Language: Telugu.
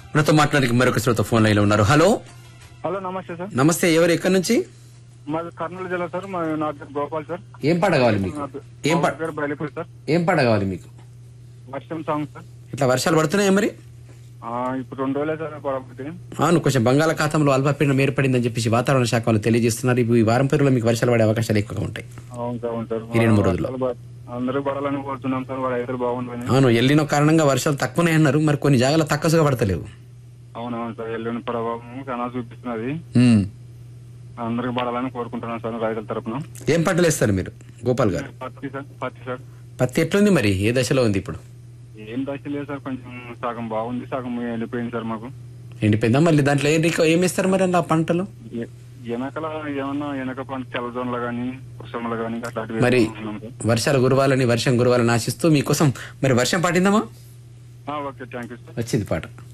మనతో మాట్లాడడానికి మరొక శ్రోత ఫోన్ లైన్ లో ఉన్నారు హలో హలో నమస్తే సార్ నమస్తే ఎవరు ఎక్కడి నుంచి మాది కర్నూలు జిల్లా సార్ మా నా పేరు గోపాల్ సార్ ఏం పాట కావాలి మీకు నా పేరు- ఏం మా పాట పేరు బయలుపూడి సార్ ఏం పాట కావాలి మీకు వర్షం సాంగ్ సార్ ఇట్లా వర్షాలు పడుతున్నాయా మరి ఆ, ఇప్పుడు రెండు రోజులే సార్ పడకపోతే అవును కొంచెం బంగాళాఖాతంలో అల్పపీడనం ఏర్పడిందని చెప్పేసి వాతావరణ శాఖ వాళ్ళు తెలియజేస్తున్నారు ఇప్పుడు ఈ వారం పేరులో మీకు వర్షాలు పడే అవకాశాలు ఎక్కువగా ఉంటాయి అవును సార్ అవును సార్ ఈ రెండు మూడు రోజులు. వర్షాలు పడ- అందరూ పడాలని కోరుతున్నాం సార్ వాడు రైతులు బాగుంటుందని అవును ఎల్లినో కారణంగా వర్షాలు తక్కువనే అన్నారు మరి కొన్ని జాగాలు తక్కువగా పడతలేవు అవునవును సార్ ఎల్లుండి ప్రభావం చాలా చూపిస్తున్నది ఉమ్. అందరికి పడాలని కోరుకుంటున్నాం సార్ రైతుల తరపున ఏం పంటలు వేస్తారు మీరు గోపాల్ గారు పత్తి సార్ పత్తి సార్ పత్తి ఎట్లుంది మరి ఏ దశలో ఉంది ఇప్పుడు ఏం దశ లేదు సార్ కొంచెం సగం బాగుంది సగం వెళ్ళిపోయింది సార్ మాకు ఎండిపోయిందా మళ్ళీ దాంట్లో ఏం రిక- ఏం వేస్తారు మరి ఆ పంటలు ఎ- వెనకల ఏమన్నా వెనక పంట తెల్లజోన్లు కానీ కుసములు కానీ అట్లాంటివి మరి వేసుకుంటున్నాం సార్ వర్షాలు గురవాలని వర్షం గురవాలని ఆశిస్తూ మీకోసం మరి వర్షం పడిందమ్మా ఆ, ఓకే థ్యాంక్ యూ సార్ వచ్చింది పాట